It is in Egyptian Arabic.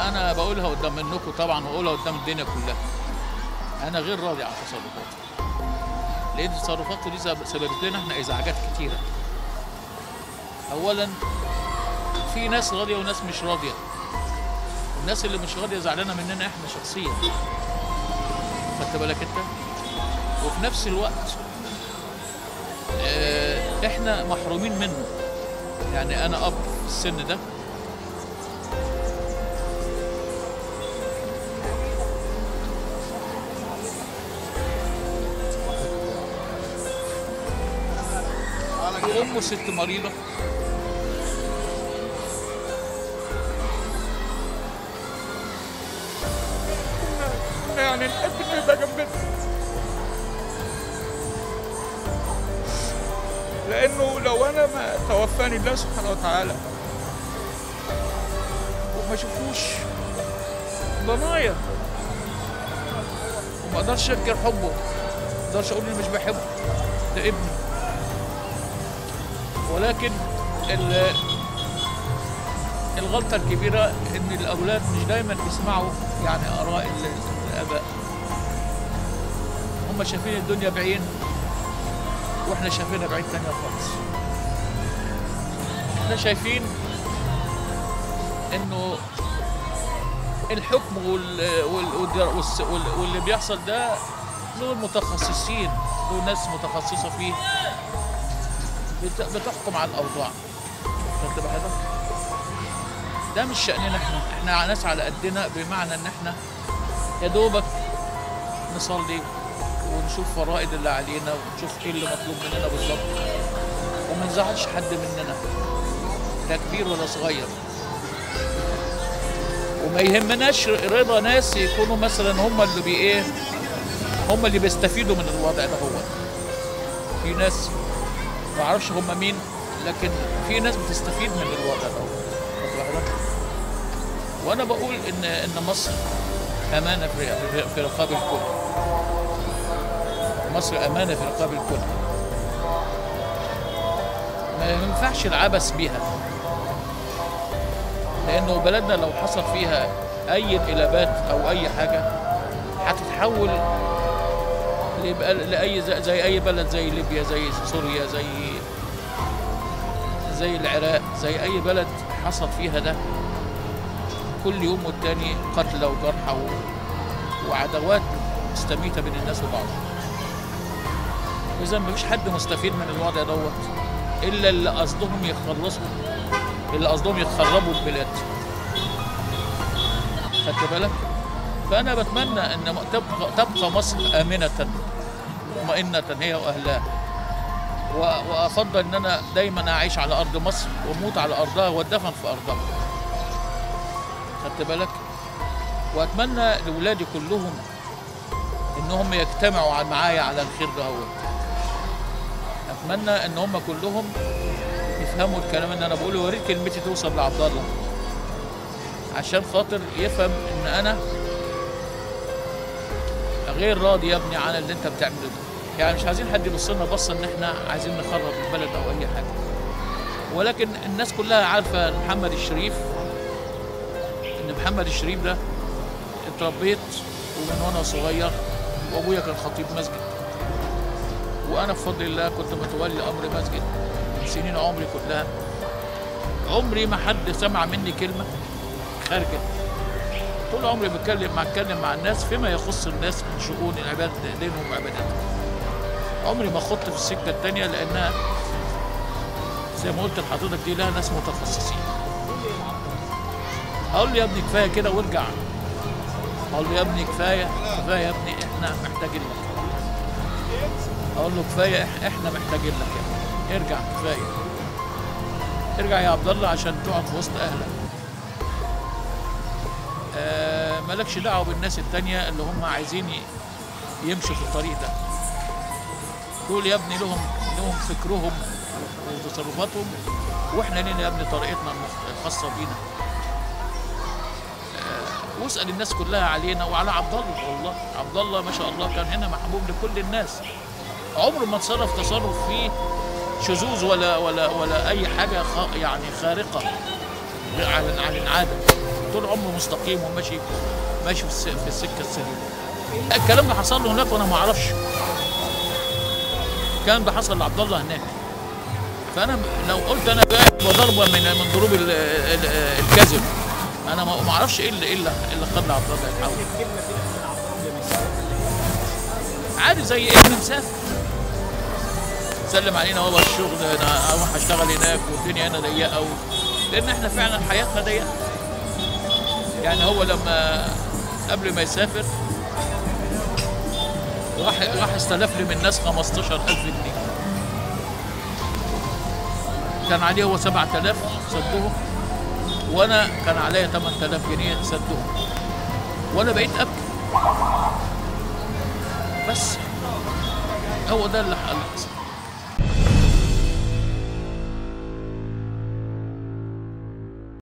انا انا بقولها قدام منكم طبعا واقولها قدام الدنيا كلها انا غير راضي عن تصرفاته لان تصرفاته دي سب- سببت لنا احنا ازعاجات كتيره اولا في ناس راضيه وناس مش راضيه الناس اللي مش راضيه زعلانه مننا احنا شخصيا خدت بالك انت وفي نفس الوقت آه، احنا محرومين منه يعني انا اب في السن ده وامه ست مريضه يعني نحب انه يبقى جنبنا لانه لو انا ما توفاني الله سبحانه وتعالى وما شافوش ضنايا وما اقدرش انكر حبه ما اقدرش اقول اني مش بحبه ده ابني ولكن ال- الغلطة الكبيرة إن الأولاد مش دايما بيسمعوا يعني آراء ال- الآباء هم شايفين الدنيا بعين وإحنا شايفينها بعين تانية خالص إحنا شايفين إنه الحكم وال... وال... والد- والس- وال... واللي بيحصل ده دول متخصصين دول ناس متخصصة فيه بت... بتحكم على الأوضاع خدت بالك؟ ده مش شأننا احنا احنا ناس على قدنا بمعنى ان احنا يا دوبك نصلي ونشوف فرائض اللي علينا ونشوف ايه اللي مطلوب مننا بالظبط وما نزعلش حد مننا لا كبير ولا صغير وما يهمناش رضا ناس يكونوا مثلا هم اللي بي ايه هم اللي بيستفيدوا من الوضع ده هو في ناس ما اعرفش هم مين لكن في ناس بتستفيد من الوضع ده واخد بالك؟ وانا بقول ان ان مصر امانه في في- في رقاب الكل مصر امانه في رقاب الكل ما ينفعش العبث بيها لانه بلدنا لو حصل فيها اي انقلابات او اي حاجه هتتحول يبقى لاي زي, زي اي بلد زي ليبيا زي سوريا زي زي العراق زي اي بلد حصل فيها ده كل يوم والتاني قتلى وجرحى و- وعداوات مستميتة بين الناس وبعض إذا مفيش حد مستفيد من الوضع دوت إلا اللي قصدهم يخلصوا اللي قصدهم يخربوا البلاد خدت بالك؟ فأنا بتمنى أن م- تبقى, تبقى مصر آمنة مطمئنة هي وأهلها و- وأفضل أن أنا دايما أعيش على أرض مصر وأموت على أرضها وأدفن في أرضها خدت بالك واتمنى لاولادي كلهم انهم يجتمعوا ع- معايا على الخير ده هو اتمنى ان هم كلهم يفهموا الكلام اللي انا بقوله ويا ريت كلمتي توصل لعبد الله عشان خاطر يفهم ان انا غير راضي يا ابني عن اللي انت بتعمله ده يعني مش عايزين حد يبص لنا بصه ان احنا عايزين نخرب البلد او اي حاجه ولكن الناس كلها عارفه محمد الشريف ان محمد الشريف ده اتربيت ومن وانا صغير وابويا كان خطيب مسجد وانا بفضل الله كنت متولي امر مسجد من سنين عمري كلها عمري ما حد سمع مني كلمه خارجه طول عمري بتكلم مع اتكلم مع الناس فيما يخص الناس من شؤون العباد دينهم وعباداتهم عمري ما خضت في السكه التانيه لانها زي ما قلت لحضرتك دي لها ناس متخصصين اقول له يا ابني كفايه كده وارجع اقول له يا ابني كفايه كفايه يا ابني احنا محتاجين لك اقول له كفايه إح- احنا محتاجين لك يا ابني ارجع كفايه ارجع يا عبد الله عشان تقعد في وسط اهلك آه مالكش دعوه بالناس التانية اللي هم عايزين ي- يمشوا في الطريق ده دول يا ابني لهم لهم فكرهم وتصرفاتهم واحنا لينا يا ابني طريقتنا المخ- الخاصه بينا واسال الناس كلها علينا وعلى عبد الله والله عبد الله ما شاء الله كان هنا محبوب لكل الناس عمره ما تصرف تصرف فيه شذوذ ولا ولا ولا اي حاجه خ... يعني خارقه عن عن العاده طول عمره مستقيم وماشي ماشي في, الس- في السكه السليمه الكلام ده حصل له هناك وانا ما اعرفش الكلام ده حصل لعبد الله هناك فانا لو قلت انا قاعد وضربه من من ضروب ال- ال- الكذب انا ما ما اعرفش ايه اللي ايه اللي إيه اللي خلى عبد الله يتحول الكلمه دي من عبد الله قبل ما يسافر عادي زي ابن مسافر سلم علينا هو الشغل انا اروح اشتغل هناك والدنيا هنا ضيقه و... لان احنا فعلا حياتنا ضيقه يعني هو لما قبل ما يسافر راح راح استلف لي من الناس 15000 جنيه كان عليه هو 7000 سدهم وانا كان عليا 8000 جنيه سدهم وانا بقيت ابكي بس هو ده اللي اللي حصل